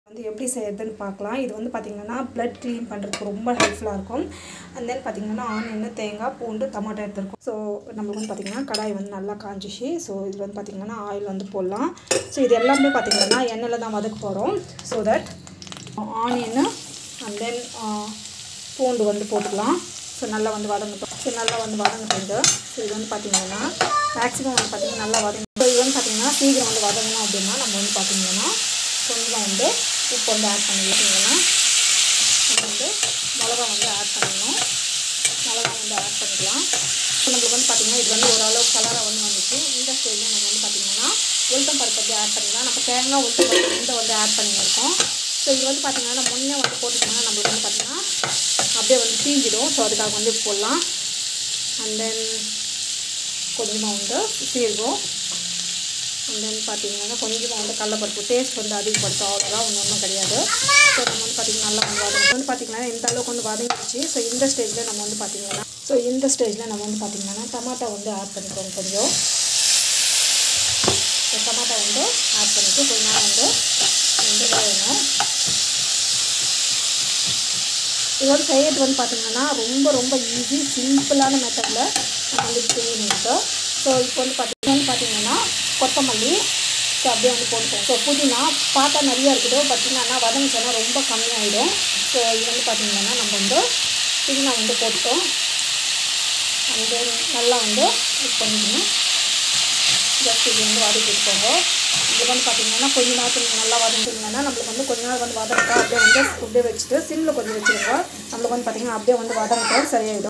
வந்து எப்படி செய்யறதுன்னு பார்க்கலாம் இது வந்து பார்த்திங்கன்னா blood க்ளீன் பண்ணுறதுக்கு ரொம்ப ஹெல்ப்ஃபுல்லாக இருக்கும் அண்ட் தென் பார்த்திங்கன்னா ஆனியன் தேங்காய் பூண்டு டமாட்டோ எடுத்துருக்கோம் ஸோ நம்மளுக்கு வந்து பார்த்திங்கன்னா கடாய் வந்து நல்லா காஞ்சிச்சு ஸோ இது வந்து பார்த்திங்கன்னா ஆயில் வந்து போடலாம் ஸோ இது எல்லாமே பார்த்திங்கன்னா எண்ணெயில் தான் வதக்க போகிறோம் so that onion and then பூண்டு வந்து போட்டுக்கலாம் ஸோ நல்லா வந்து வதங்கட்டும் ஸோ நல்லா வந்து வதங்கிட்டு ஸோ இது வந்து பார்த்திங்கன்னா மேக்ஸிமம் வந்து பார்த்திங்கன்னா நல்லா வதங்க ஸோ இது வந்து பார்த்திங்கன்னா சீக்கிரம் வந்து வதங்கணும் அப்படின்னா நம்ம வந்து பார்த்திங்கன்னா கொஞ்சம் வந்து உப்பு வந்து ஆட் பண்ணிக்கிட்டிங்கன்னா நம்ம வந்து மிளகா வந்து ஆட் பண்ணிக்கணும் மிளகா வந்து ஆட் பண்ணிக்கலாம் ஸோ நம்மளுக்கு வந்து பார்த்திங்கன்னா இது வந்து ஓரளவு கலராக வந்து வந்துச்சு இந்த ஸ்டேஜில் நம்ம வந்து பார்த்திங்கன்னா உளுத்தம் பருப்பு வந்து ஆட் பண்ணிக்கலாம் நம்ம தேங்காய் உளுத்தம் பருப்பு இந்த வந்து ஆட் பண்ணியிருக்கோம் ஸோ இது வந்து பார்த்திங்கன்னா நம்ம முன்னே வந்து போட்டுட்டோம்னா நம்மளுக்கு வந்து பார்த்திங்கன்னா அப்படியே வந்து தீஞ்சிடும் ஸோ அதுக்காக வந்து போடலாம் அண்ட் தென் கொஞ்சமாக வந்து சீரகம் அண்ட் தென் பார்த்தீங்கன்னா கொஞ்சமாக வந்து கடலப்பருப்பு டேஸ்ட் வந்து அதிகப்படுத்தும் அவ்வளோதான் ஒன்றும் ஒன்றும் கிடையாது ஸோ நம்ம வந்து பார்த்திங்கன்னா நல்லா வந்து வதங்க வந்து பார்த்திங்கன்னா இந்த அளவுக்கு வந்து வதங்கிடுச்சு ஸோ இந்த ஸ்டேஜில் நம்ம வந்து பார்த்திங்கன்னா ஸோ இந்த ஸ்டேஜில் நம்ம வந்து பார்த்திங்கன்னா டமாட்டோ வந்து ஆட் பண்ணிக்கோங்க கொஞ்சம் ஸோ டமாட்டோ வந்து ஆட் பண்ணிட்டு கொஞ்ச நேரம் வந்து வந்து வேகணும் இது வந்து செய்யறது வந்து பார்த்திங்கன்னா ரொம்ப ரொம்ப ஈஸி சிம்பிளான மெத்தடில் நம்ம வந்து செய்யணும் ஸோ இப்போ வந்து பார்த்திங்கன்னா வந்து பார்த்திங்கன்னா கொத்தமல்லி ஸோ அப்படியே வந்து போட்டுக்கோங்க ஸோ புதினா பார்த்தா நிறையா இருக்குது பட் என்னன்னா வதங்கிச்சோன்னா ரொம்ப கம்மியாயிடும் ஸோ இது வந்து பார்த்திங்கன்னா நம்ம வந்து புதினா வந்து போட்டோம் அண்ட் தென் நல்லா வந்து இது பண்ணிக்கணும் ஜஸ்ட் இது வந்து வதக்கி வச்சுக்கோங்க இது வந்து பார்த்திங்கன்னா கொஞ்ச நேரத்துக்கு நல்லா வதங்கிட்டிங்கன்னா நம்மளுக்கு வந்து கொஞ்ச நேரம் வந்து வதங்கிட்டா அப்படியே வந்து அப்படியே வச்சுட்டு சிம்மில் கொஞ்சம் வச்சுருங்க நம்மளுக்கு வந்து பார்த்திங்கன்னா அப்படியே வந்து வதங்கிட்டோம் சரியாயிடும்